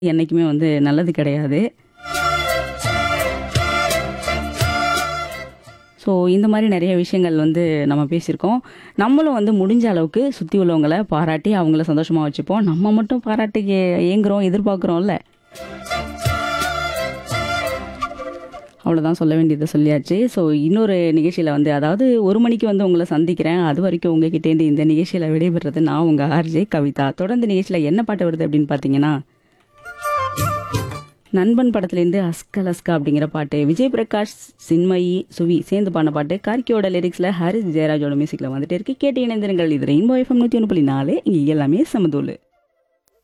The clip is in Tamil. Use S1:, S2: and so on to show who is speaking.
S1: என்னைக்குமே வந்து நல்லது கிடையாது. ஸோ இந்த மாரி நெறைய விஷயங்கள் வந்து நம்ம பேசியிருக்கோம். நம்மளும் வந்து முடிஞ்ச அளவுக்கு சுத்தி உள்ளவங்கள பாராட்டி அவங்கள சந்தோஷமா வச்சுப்போம். நம்ம மட்டும் பாராட்டுக்கு ஏங்குறோம், எதிர்பார்க்குறோம்ல. அவ்வளோதான் சொல்ல வேண்டியத சொல்லியாச்சு. ஸோ இன்னொரு நிகழ்ச்சியில வந்து அதாவது 1 மணிக்கு வந்து உங்கள சந்திக்கிறேன். அதுவரைக்கும் உங்ககிட்டேருந்து இந்த நிகழ்ச்சியில விடைபெறுறது நான் உங்க ஆர்ஜே கவிதா. தொடர்ந்து நிகழ்ச்சியில என்ன பாட்டு வருது அப்படின்னு பார்த்தீங்கன்னா, நண்பன் படத்துலேருந்து அஸ்கல் அஸ்கா அப்படிங்கிற பாட்டு. விஜய் பிரகாஷ், சின்மயி, சுவி சேர்ந்து பாடின பாட்டு. கார்க்கியோட லிரிக்ஸ்ல ஹாரிஸ் ஜெயராஜோட மியூசிக்ல வந்துட்டே இருக்கு. கேட்டு இணைந்திருங்கள். இது ரெயின்போ எஃப்எம் 101.4 இங்க எல்லாமே சமதூளு.